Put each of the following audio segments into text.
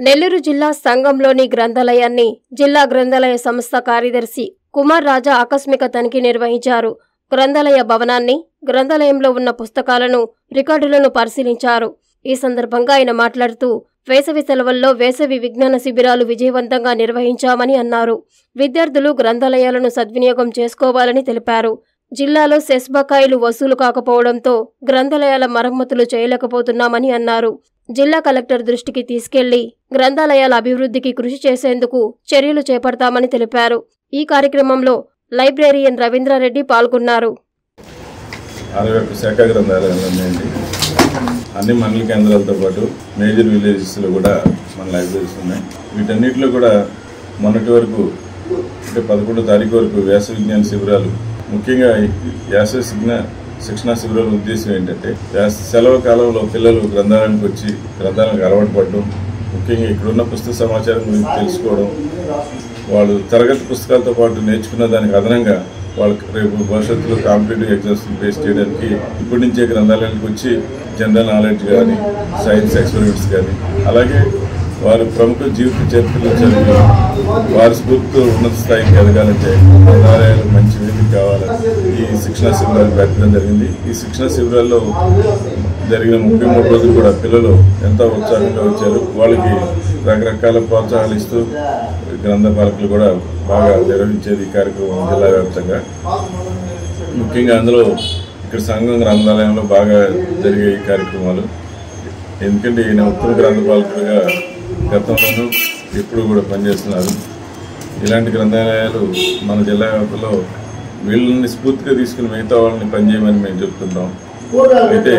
నెల్లూరు జిల్లా సంఘంలోని గ్రంథాలయాన్ని జిల్లా గ్రంథాలయ సంస్థ కార్యదర్శి కుమార్ రాజా ఆకస్మిక తనిఖీ నిర్వహించారు గ్రంథాలయ భవనాన్ని గ్రంథాలయంలో ఉన్న పుస్తకాలను రికార్డులను పరిశీలించారు ఈ సందర్భంగా ఆయన మాట్లాడుతూ వేసవి సెలవుల్లో వేసవి విజ్ఞాన శిబిరాలు విజయవంతంగా నిర్వహించామని అన్నారు విద్యార్థులు గ్రంథాలయాలను సద్వినియోగం చేసుకోవాలని తెలిపారు జిల్లాలో సెస్ బకాయిలు వసూలు కాకపోవడంతో గ్రంథాలయాల మరమ్మతులు చేయలేకపోతున్నామని అన్నారు జిల్లా కలెక్టర్ దృష్టికి తీసుకెళ్లి గ్రంథాలయాల అభివృద్ధికి కృషి చేసేందుకు చర్యలు చేపడతామని తెలిపారు ఈ కార్యక్రమంలో లైబ్రేరియన్ రవీంద్రారెడ్డి పాల్గొన్నారు అరవై ఒక్క శాఖ గ్రంథాలయాలు ఉన్నాయండి అన్ని మండల కేంద్రాలతో పాటు మేజర్ విలేజెస్లో కూడా మన లైబ్రరీస్ ఉన్నాయి వీటన్నిటిలో కూడా మొన్నటి వరకు అంటే పదకొండో తారీఖు వరకు వ్యాస విజ్ఞాన శిబిరాలు ముఖ్యంగా ఈ వ్యాస శిక్షణ శిక్షణా శిబిరాల ఉద్దేశం ఏంటంటే వ్యాస సెలవు కాలంలో పిల్లలు గ్రంథాలయానికి వచ్చి గ్రంథాలకు అలవాటు పడడం ముఖ్యంగా ఇక్కడున్న పుస్తక సమాచారం గురించి తెలుసుకోవడం వాళ్ళు తరగతి పుస్తకాలతో పాటు నేర్చుకున్న దానికి అదనంగా వాళ్ళకి రేపు భవిష్యత్తులో కాంపిటేటివ్ ఎగ్జామ్స్ ఫేస్ చేయడానికి ఇప్పటి నుంచే గ్రంథాలయానికి వచ్చి జనరల్ నాలెడ్జ్ కానీ సైన్స్ ఎక్స్పెరిమెంట్స్ కానీ అలాగే వారు ప్రముఖ జీవిత చరిత్రలు చదివి వారి స్ఫూర్తితో ఉన్నత స్థాయికి ఎదగాలంటే గ్రంథాలయాలు మంచి వేదిక కావాలని ఈ శిక్షణా శిబిరాలు పెట్టడం జరిగింది ఈ శిక్షణా శిబిరాల్లో జరిగిన ముప్పై మూడు రోజులు కూడా పిల్లలు ఎంతో ఉత్సాహంగా వచ్చారు వాళ్ళకి రకరకాల ప్రోత్సాహాలు ఇస్తూ గ్రంథ పాలకులు కూడా బాగా నిర్వహించేది ఈ కార్యక్రమం జిల్లా వ్యాప్తంగా ముఖ్యంగా అందులో ఇక్కడ సంఘం గ్రంథాలయంలో బాగా జరిగే ఈ కార్యక్రమాలు ఎందుకంటే ఈయన ఉత్తమ గ్రంథపాలకుడిగా గతంలోనూ ఎప్పుడు కూడా పనిచేస్తున్నారు ఇలాంటి గ్రంథాలయాలు మన జిల్లా వ్యాప్తంలో వీళ్ళని స్ఫూర్తిగా తీసుకుని మిగతా వాళ్ళని పనిచేయమని మేము చెప్తుంటాం అయితే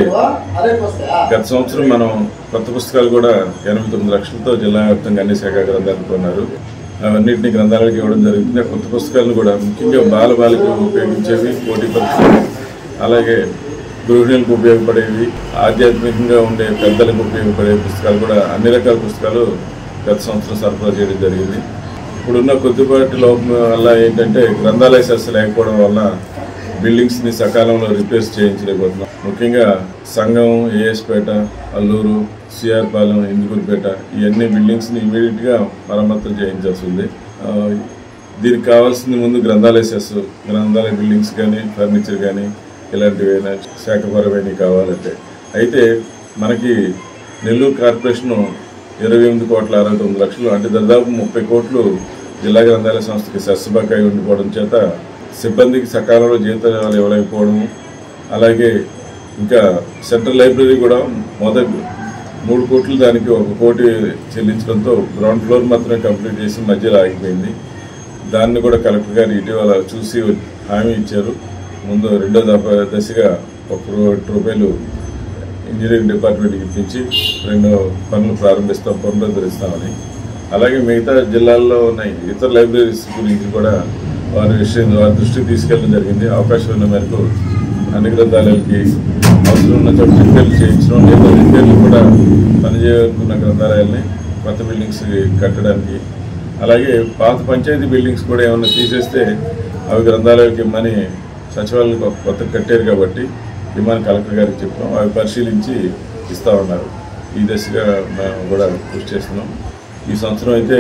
గత సంవత్సరం మనం కొత్త పుస్తకాలు కూడా ఎనభై తొమ్మిది లక్షలతో జిల్లా వ్యాప్తంగా అన్ని శాఖ గ్రంథాలు కొన్నారు అవన్నింటినీ గ్రంథాలకు ఇవ్వడం జరుగుతుంది ఆ కొత్త పుస్తకాలను కూడా ముఖ్యంగా బాల బాలికలు ఉపయోగించేవి పోటీ పరీక్షలు అలాగే గృహిణులకు ఉపయోగపడేవి ఆధ్యాత్మికంగా ఉండే పెద్దలకు ఉపయోగపడే పుస్తకాలు కూడా అన్ని రకాల పుస్తకాలు గత సంవత్సరం సరఫరా చేయడం జరిగింది ఇప్పుడున్న కొద్దిపాటి లోపం వల్ల ఏంటంటే గ్రంథాలయ సెస్ లేకపోవడం వల్ల బిల్డింగ్స్ ని సకాలంలో రిపేర్స్ చేయించలేకపోతున్నాం ముఖ్యంగా సంఘం ఏఎస్పేట అల్లూరు సిఆర్ పాలెం ఇందుకూరుపేట ఇవన్నీ బిల్డింగ్స్ ని ఇమీడియట్ గా మరమ్మతులు చేయించాల్సి ఉంది ఆ, దీనికి కావాల్సింది ముందు గ్రంథాలయ సెస్ గ్రంథాలయ బిల్డింగ్స్ కానీ ఫర్నిచర్ కానీ ఇలాంటివి ఏమైనా శాఖపరమైనవి కావాలంటే అయితే మనకి నెల్లూరు కార్పొరేషన్ ఇరవై ఎనిమిది కోట్ల అరవై తొమ్మిది లక్షలు అంటే దాదాపు ముప్పై కోట్లు జిల్లా గ్రంథాలయ సంస్థకి సెస్ బకాయి ఉండిపోవడం చేత సిబ్బందికి సకాలంలో జీతాలు ఇవ్వలేకపోవడం అలాగే ఇంకా సెంట్రల్ లైబ్రరీ కూడా మొదటి మూడు కోట్లు దానికి ఒక కోటి చెల్లించడంతో గ్రౌండ్ ఫ్లోర్ మాత్రమే కంప్లీట్ చేసి మధ్యలో ఆగిపోయింది దాన్ని కూడా కలెక్టర్ గారు ఇటీవల చూసి హామీ ఇచ్చారు ముందు రెండో దఫ- దశగా ఒక కోటి రూపాయలు ఇంజనీరింగ్ డిపార్ట్మెంట్కి ఇప్పించి రెండు పనులు ప్రారంభిస్తాం పునరుద్ధరిస్తామని అలాగే మిగతా జిల్లాల్లో ఉన్న ఇతర లైబ్రరీస్ గురించి కూడా వారి విషయం వారి దృష్టికి తీసుకెళ్ళడం జరిగింది అవకాశం ఉన్న మేరకు అన్ని గ్రంథాలయాలకి అవసరం ఉన్న చోట రిపేర్లు చేయించడం లేదా రిపేర్లు కూడా పనిచేయాలనుకున్న గ్రంథాలయాల్ని కొత్త బిల్డింగ్స్ కట్టడానికి అలాగే పాత పంచాయతీ బిల్డింగ్స్ కూడా ఏమైనా తీసేస్తే అవి గ్రంథాలయాలకి ఇమ్మని సచివాలయం కొత్త కట్టారు కాబట్టి ఇమ్మని కలెక్టర్ గారికి చెప్పాం అవి పరిశీలించి ఇస్తామన్నారు ఈ దశగా మేము కూడా కృషి చేస్తున్నాం ఈ సంవత్సరం అయితే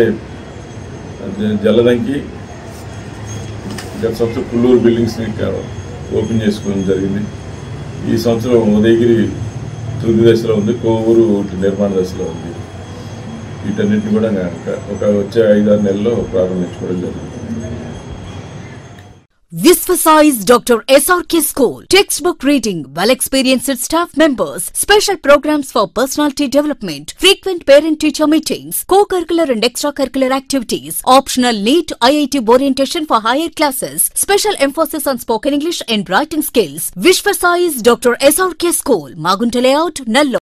జ- జలదంకి గత సంవత్సరం కుల్లూరు బిల్డింగ్స్ని ఓపెన్ చేసుకోవడం జరిగింది ఈ సంవత్సరం ఉదయగిరి తుది దశలో ఉంది కోవూరు నిర్మాణ దశలో ఉంది వీటన్నిటిని కూడా ఇంకా ఒక వచ్చే ఐదారు నెలల్లో ప్రారంభించుకోవడం జరుగుతుంది Visvasize Dr. SRK School. Textbook reading, well experienced staff members, special programs for personality development, frequent parent teacher meetings, co curricular and extracurricular activities, optional NEET IIT orientation for higher classes, special emphasis on spoken English and writing skills. Visvasize Dr. SRK School, Magunta Layout, Nallo.